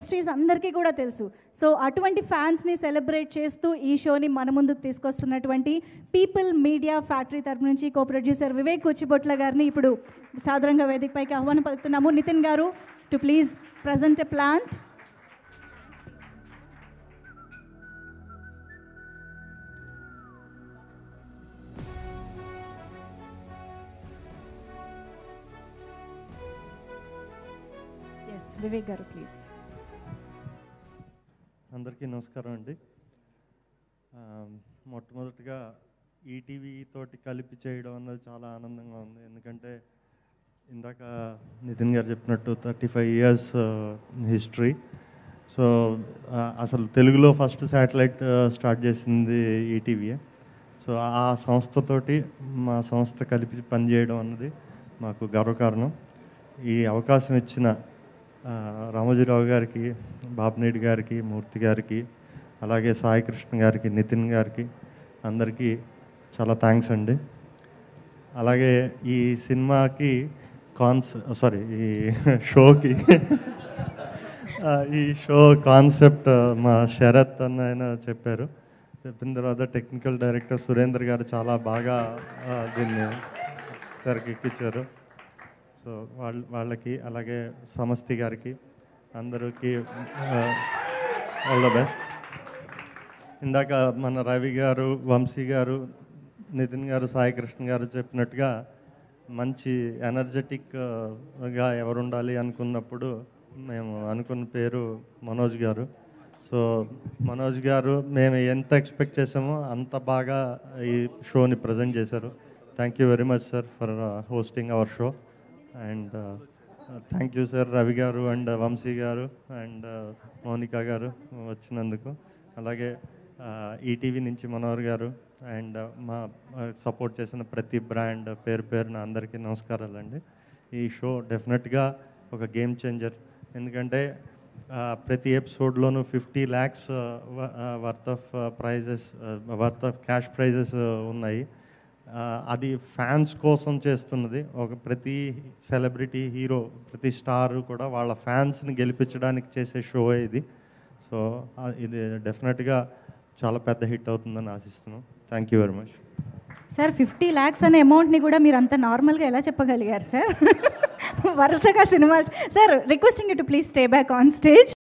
industries అందరికీ కూడా తెలుసు సో అటువంటి ఫ్యాన్స్ని సెలబ్రేట్ చేస్తూ ఈ షోని మన ముందుకు తీసుకొస్తున్నటువంటి పీపుల్ మీడియా ఫ్యాక్టరీ తరపు నుంచి కో ప్రొడ్యూసర్ వివేక్ కొచ్చిబొట్ల గారిని ఇప్పుడు సాధారణంగా వేదికపైకి ఆహ్వానం పలుకుతున్నాము Nitin garu to please present a plant S Vivek garu please అందరికీ నమస్కారం అండి ఆ, మొట్టమొదటిగా ఈటీవీ తోటి కలిపి చేయడం అన్నది చాలా ఆనందంగా ఉంది ఎందుకంటే ఇందాక నితిన్ గారు చెప్పినట్టు thirty five years history so ఆ, అసలు తెలుగులో ఫస్ట్ శాటిలైట్ స్టార్ట్ చేసింది ఈటీవీయే సో ఆ సంస్థతోటి మా సంస్థ కలిపి పనిచేయడం అన్నది మాకు గర్వకారణం ఈ అవకాశం ఇచ్చిన ఆ, రామోజీరావు గారికి బాపినేడి గారికి మూర్తి గారికి అలాగే సాయి కృష్ణ గారికి నితిన్ గారికి అందరికీ చాలా థ్యాంక్స్ అండి అలాగే ఈ సినిమాకి కాన్స్ సారీ ఈ షోకి ఆ, ఈ షో కాన్సెప్ట్ మా శరత్ అన్న ఆయన చెప్పారు చెప్పిన తర్వాత టెక్నికల్ డైరెక్టర్ సురేందర్ గారు చాలా బాగా ఆ, దీన్ని తెరకెక్కించారు సో వాళ్ళ వాళ్ళకి అలాగే సమస్తి గారికి అందరికీ ఆల్ ద బెస్ట్ ఇందాక మన రవి గారు వంశీ గారు నితిన్ గారు సాయి కృష్ణ గారు చెప్పినట్టుగా మంచి ఎనర్జెటిక్గా ఎవరు ఉండాలి అనుకున్నప్పుడు మేము అనుకున్న పేరు మనోజ్ గారు సో మనోజ్ గారు మేము ఎంత ఎక్స్పెక్ట్ చేసామో అంత బాగా ఈ షోని ప్రజెంట్ చేశారు thank you very much sir for hosting our show and thank you sir Ravi garu and Vamsi గారు అండ్ మౌనిక గారు వచ్చినందుకు అలాగే ఈటీవీ నుంచి మనోహర్ గారు అండ్ మా సపోర్ట్ చేసిన ప్రతి బ్రాండ్ పేరు పేరున అందరికీ నమస్కారాలండి ఈ షో డెఫినెట్గా ఒక గేమ్ చేంజర్ ఎందుకంటే ఆ, ప్రతి ఎపిసోడ్లోనూ fifty lakhs worth of prizes worth of cash prizes ఉన్నాయి ఆ, అది ఫ్యాన్స్ కోసం చేస్తున్నది ఒక ప్రతి సెలబ్రిటీ హీరో ప్రతి స్టార్ కూడా వాళ్ళ ఫ్యాన్స్ని గెలిపించడానికి చేసే షో ఇది సో ఆ, ఇది డెఫినెట్గా చాలా పెద్ద హిట్ అవుతుందని ఆశిస్తున్నాం thank you very much sir fifty lakhs అనే అమౌంట్ని కూడా మీరు అంత నార్మల్గా ఎలా చెప్పగలిగారు సార్ వరుసగా సినిమాలు sir requesting you to please stay back on stage